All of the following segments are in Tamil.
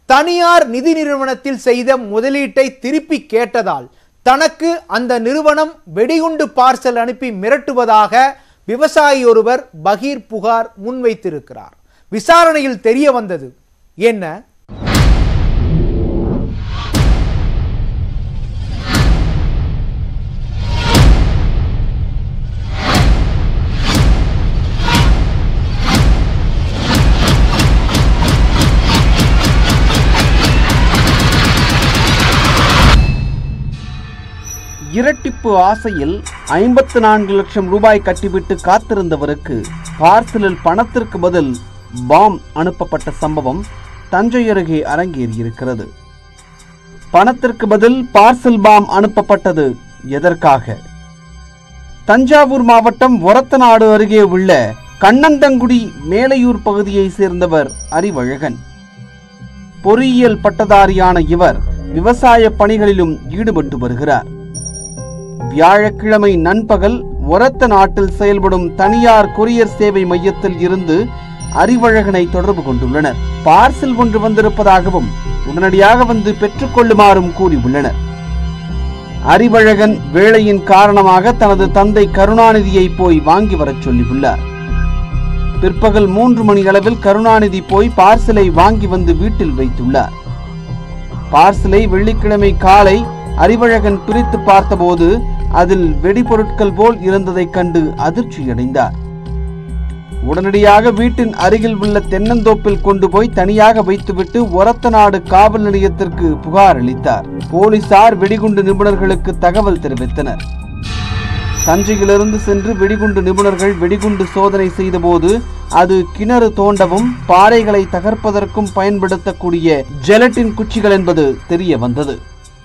தனியார் நிதி நிறுவனத்தில் செய்த முதலீட்டை திருப்பி கேட்டதால் தனக்கு அந்த நிறுவனம் வெடிகுண்டு பார்சல் அனுப்பி மிரட்டுவதாக விவசாயி ஒருவர் பகீர் புகார் முன்வைத்திருக்கிறார் விசாரணையில் தெரிய வந்தது என்ன இரட்டிப்பு ஆசையில் ஐம்பத்து நான்கு லட்சம் ரூபாய் கட்டிவிட்டு காத்திருந்தவருக்கு பார்சலில் பணத்திற்கு பதில் பாம் அனுப்பப்பட்ட சம்பவம் தஞ்சை அருகே அரங்கேறியிருக்கிறது பணத்திற்கு பதில் பார்சல் பாம் அனுப்பப்பட்டது எதற்காக தஞ்சாவூர் மாவட்டம் ஒரத்தநாடு அருகே உள்ள கண்ணந்தங்குடி மேலையூர் பகுதியை சேர்ந்தவர் அறிவழகன் பொறியியல் பட்டதாரியான இவர் விவசாய பணிகளிலும் ஈடுபட்டு வருகிறார் வியாழக்கிழமை நண்பகல் ஒரத்த நாட்டில் செயல்படும் தனியார் கொரியர் சேவை மையத்தில் இருந்து அறிவழகனை தொடர்பு கொண்டுள்ளனர் பார்சல் ஒன்று வந்திருப்பதாகவும் உடனடியாக வந்து பெற்றுக்கொள்ளுமாறும் கூறியுள்ளனர் அறிவழகன் வேலையின் காரணமாக தனது தந்தை கருணாநிதியை போய் வாங்கி வரச் சொல்லியுள்ளார் பிற்பகல் மூன்று மணி அளவில் கருணாநிதி போய் பார்சலை வாங்கி வந்து வீட்டில் வைத்துள்ளார் பார்சலை வெள்ளிக்கிழமை காலை அறிவழகன் பிரித்து பார்த்தபோது அதில் வெடிபொருட்கள் போல் இருந்ததைக் கண்டு அதிர்ச்சியடைந்தார் உடனடியாக வீட்டின் அருகில் உள்ள தென்னந்தோப்பில் கொண்டு போய் தனியாக வைத்துவிட்டு ஒரத்தநாடு காவல் நிலையத்திற்கு புகார் அளித்தார் போலீசார் வெடிகுண்டு நிபுணர்களுக்கு தகவல் தெரிவித்தனர் தஞ்சையிலிருந்து சென்று வெடிகுண்டு நிபுணர்கள் வெடிகுண்டு சோதனை செய்தபோது அது கிணறு தோண்டவும் பாறைகளை தகர்ப்பதற்கும் பயன்படுத்தக்கூடிய ஜெலட்டின் குச்சிகள் என்பது தெரிய வந்தது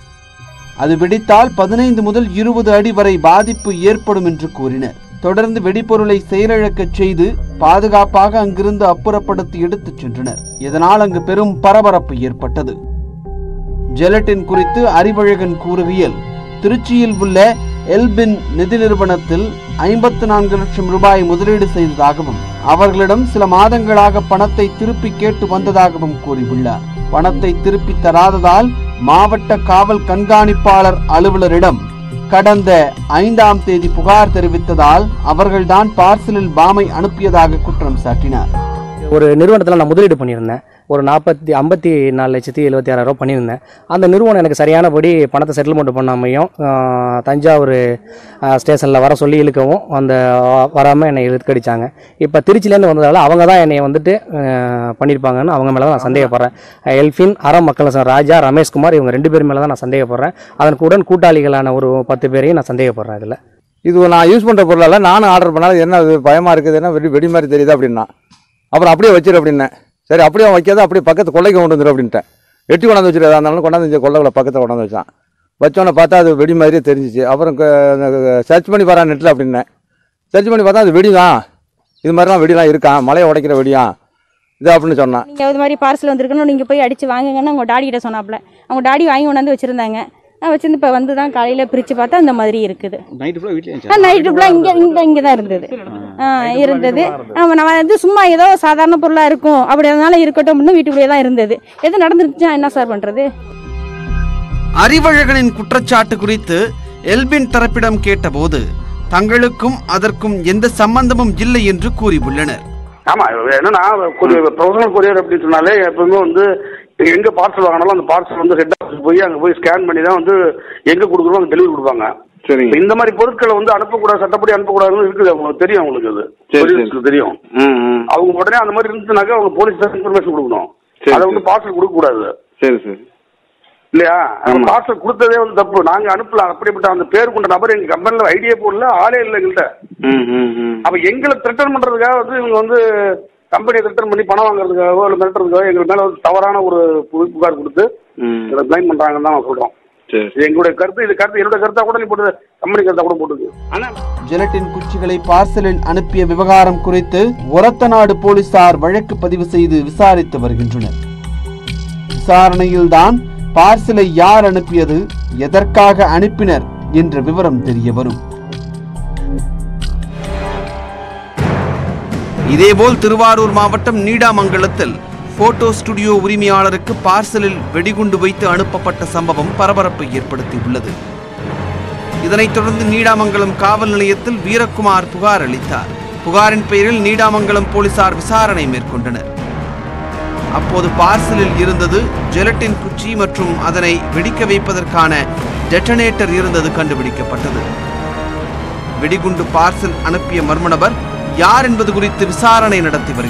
அது வெடித்தால் பதினைந்து முதல் இருபது அடி வரை பாதிப்பு ஏற்படும் என்று கூறினர் தொடர்ந்து வெடிபொருளை செயலிழக்கச் செய்து பாதுகாப்பாக அங்கிருந்து அப்புறப்படுத்தி எடுத்துச் சென்றனர் இதனால் அங்கு பெரும் பரபரப்பு ஏற்பட்டது ஜெலட்டின் குறித்து அறிவழகன் கூறுகையில் திருச்சியில் உள்ள எல்பின் நிதி நிறுவனத்தில் ஐம்பத்து நான்கு லட்சம் ரூபாய் முதலீடு செய்ததாகவும் அவர்களிடம் சில மாதங்களாக பணத்தை திருப்பி கேட்டு வந்ததாகவும் கூறியுள்ளார் பணத்தை திருப்பி தராததால் மாவட்ட காவல் கண்காணிப்பாளர் அலுவலரிடம் கடந்த ஐந்தாம் தேதி புகார் தெரிவித்ததால் அவர்கள்தான் பார்சலில் பாமை அனுப்பியதாக குற்றம் சாட்டினார் ஒரு நிறுவனத்தில் நான் முதலீடு பண்ணியிருந்தேன் ஒரு நாற்பத்தி ஐம்பத்தி நாலு லட்சத்தி எழுபத்தி ஆறாயிரம் ரூபாய் பண்ணியிருந்தேன் அந்த நிறுவனம் எனக்கு சரியானபடி பணத்தை செட்டில்மெண்ட் பண்ணாமையும் ஆஹ், தஞ்சாவூர் ஸ்டேஷனில் வர சொல்லி இழுக்கவும் அந்த வராமல் என்னை இழுக்கடிச்சாங்க இப்போ திருச்சிலேருந்து வந்ததால் அவங்க தான் என்னை வந்துட்டு ஆஹ், பண்ணியிருப்பாங்கன்னு அவங்க மேலே தான் நான் சந்தேகப்படுறேன் எல்ஃபின் அறம் மக்கள் சங்கம் ராஜா ரமேஷ்குமார் இவங்க ரெண்டு பேர் மேலே தான் நான் சந்தேகப்படுறேன் அதன் உடன் கூட்டாளிகளான ஒரு பத்து பேரையும் நான் சந்தேகப்படுறேன் இதில் இது நான் யூஸ் பண்ணுற பொருளால் நானும் ஆர்டர் பண்ணாலும் என்ன இது பயமாக இருக்குது என்ன வெடி வெடி மாதிரி தெரியுது அப்படின்னா அப்புறம் அப்படியே வச்சிரு அப்படின்னேன் சரி அப்படியே வைக்காத அப்படியே பக்கத்து கொள்ளைக்கு கொண்டு வந்துரு அப்படின்ட்டேன் எட்டி கொண்டாந்து வச்சிரு எதா இருந்தாலும் கொண்டாந்து இங்கே கொள்ளைக்குள்ள பக்கத்தில் கொண்டாந்து வச்சான் வச்சோன்னே பார்த்தா அது வெடி மாதிரியே தெரிஞ்சிச்சு அப்புறம் சர்ச் பண்ணி வரா நெட்டில் அப்படின்னேன் சர்ச் பண்ணி பார்த்தா அது வெடி தான் இது மாதிரிலாம் வெடிலாம் இருக்கான் மலையை உடைக்கிற வெடியா இது அப்படின்னு சொன்னான் நீங்கள் இது மாதிரி பார்சல் வந்திருக்குன்னு நீங்கள் போய் அடித்து வாங்குங்கன்னு அவங்க டாடி கிட்ட சொன்னாப்புல அவங்க டாடி வாங்கி கொண்டாந்து வச்சுருந்தாங்க நான் வச்சிருந்து இப்போ வந்து தான் காலையில் பிரித்து பார்த்தா இந்த மாதிரி இருக்குது நைட்டு ஃபுல்லாக வீட்டில் நைட்டு ஃபுல்லாக இங்கே இங்கே இங்கே தான் இருந்தது ஆ இருந்தது ஆமாம் நம்ம வந்து சும்மா ஏதோ சாதாரண பொருளாக இருக்கும் அப்படி அதனால இருக்கட்டும் அப்படின்னு வீட்டுக்குள்ளேயே தான் இருந்தது எது நடந்துருச்சுன்னா என்ன சார் பண்ணுறது அறிவழகனின் குற்றச்சாட்டு குறித்து எல்பின் தரப்பிடம் கேட்டபோது தங்களுக்கும் அதற்கும் எந்த சம்பந்தமும் இல்லை என்று கூறியுள்ளனர் ஆமா இது என்னன்னா ப்ரொஃபஷனல் கொரியர் அப்படின்னு சொன்னாலே எப்பவுமே வந்து எங்க பார்சல் வாங்கினாலும் அந்த பார்சல் வந்து ஹெட் ஆஃபீஸ் போய் அங்க போய் ஸ்கேன் பண்ணி தான் வந்து எங்க கொடுக்குறோம் அங்க டெலிவரி கொடுப்பாங்க சரிங்க. இப்ப இந்த மாதிரி பொருட்களை வந்து அனுப்பக்கூடாது சட்டப்படி அனுப்பக்கூடாதுன்னு இருக்குது அவங்களுக்கு தெரியும் அவங்களுக்கு அது சரி, Couriers தெரியும் ம் ம் அவங்க உடனே அந்த மாதிரி இருந்துச்சுனாக்கா அவங்க போலீஸ் இன்ஃபர்மேஷன் கொடுக்கணும் சரி, அதை வந்து பார்சல் கொடுக்க கூடாது சரி சரி இல்லையா ஆமா. பார்சல் கொடுத்ததே வந்து தப்பு நாங்க அனுப்பல அப்படிப்பட்ட அந்த பேர் கொண்ட நபர் எங்க கம்பெனில ஐடியா போடல ஆளே இல்லை எங்கள்கிட்ட ம் ம் ம் அப்ப எங்களை த்ரெட்டன் பண்றதுக்காக வந்து இவங்க வந்து கம்பெனியை த்ரெட்டன் பண்ணி பணம் வாங்குறதுக்காகவோ இல்லை மிரட்டுறதுக்காக எங்களுக்கு மேல வந்து தவறான ஒரு புகார் புகார் கொடுத்து ம் இதை பிளைம் பண்றாங்கன்னு தான் நான் சொல்றோம் சரி இது எங்களுடைய கருத்து இது கருத்து என்னோட கருத்தா கூட நீ போட்டு கம்பெனி கருத்தா கூட போட்டுருக்கு ஆனா ஜெலட்டின் குச்சிகளை பார்சலில் அனுப்பிய விவகாரம் குறித்து ஒரத்தநாடு போலீசார் வழக்கு பதிவு செய்து விசாரித்து வருகின்றனர் விசாரணையில்தான் பார்சலை யார் அனுப்பியது எதற்காக அனுப்பினர் என்ற விவரம் தெரிய வரும் இதேபோல் திருவாரூர் மாவட்டம் நீடாமங்கலத்தில் போட்டோ ஸ்டுடியோ உரிமையாளருக்கு பார்சலில் வெடிகுண்டு வைத்து அனுப்பப்பட்ட சம்பவம் பரபரப்பை ஏற்படுத்தியுள்ளது இதனைத் தொடர்ந்து நீடாமங்கலம் காவல் நிலையத்தில் வீரக்குமார் புகார் அளித்தார் புகாரின் பெயரில் நீடாமங்கலம் போலீசார் விசாரணை மேற்கொண்டனர் அப்போது பார்சலில் இருந்தது ஜெலட்டின் குச்சி மற்றும் அதனை வெடிக்க வைப்பதற்கான டெட்டனேட்டர் இருந்தது கண்டுபிடிக்கப்பட்டது வெடிகுண்டு பார்சல் அனுப்பிய மர்ம நபர் யார் என்பது குறித்து விசாரணை நடத்தி வருகிறார்